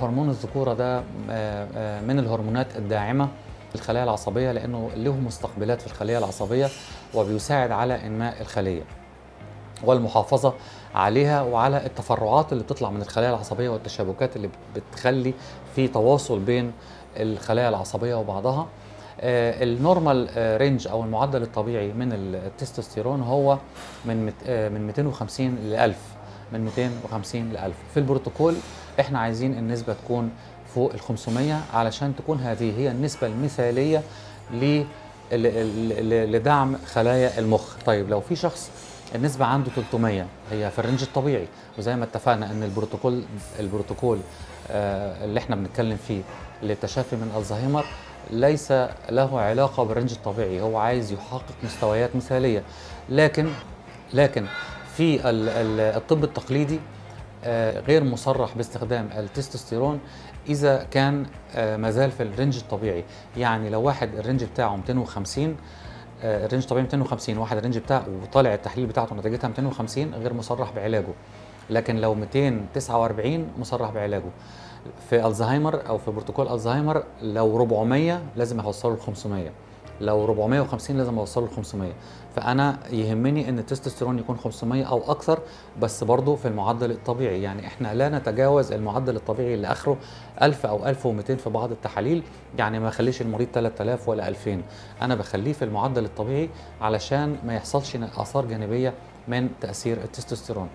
هرمون الذكورة ده من الهرمونات الداعمة الخلايا العصبية لأنه له مستقبلات في الخلية العصبية وبيساعد على إنماء الخلية والمحافظة عليها وعلى التفرعات اللي بتطلع من الخلايا العصبية والتشابكات اللي بتخلي في تواصل بين الخلايا العصبية وبعضها النورمال رينج او المعدل الطبيعي من التستوستيرون هو من من 250 ل 1000 من 250 ل 1000 في البروتوكول احنا عايزين النسبه تكون فوق ال 500 علشان تكون هذه هي النسبه المثاليه لدعم خلايا المخ طيب لو في شخص النسبة عنده 300 هي في الرينج الطبيعي وزي ما اتفقنا ان البروتوكول البروتوكول آه اللي احنا بنتكلم فيه للتشافي من الزهايمر ليس له علاقة بالرينج الطبيعي هو عايز يحقق مستويات مثالية لكن لكن في الطب التقليدي آه غير مصرح باستخدام التستوستيرون اذا كان آه مازال في الرينج الطبيعي يعني لو واحد الرينج بتاعه 250 الرينج طبيعي 250 واحد الرينج بتاعه وطالع التحليل بتاعته نتيجتها 250 غير مصرح بعلاجه لكن لو 249 مصرح بعلاجه في الزهايمر او في بروتوكول الزهايمر لو 400 لازم اوصله ل 500 لو 450 لازم اوصله ل 500 فانا يهمني ان التستوستيرون يكون 500 او اكثر بس برضه في المعدل الطبيعي يعني احنا لا نتجاوز المعدل الطبيعي اللي اخره 1000 او 1200 في بعض التحاليل يعني ما اخليش المريض 3000 ولا 2000 انا بخليه في المعدل الطبيعي علشان ما يحصلش اثار جانبيه من تاثير التستوستيرون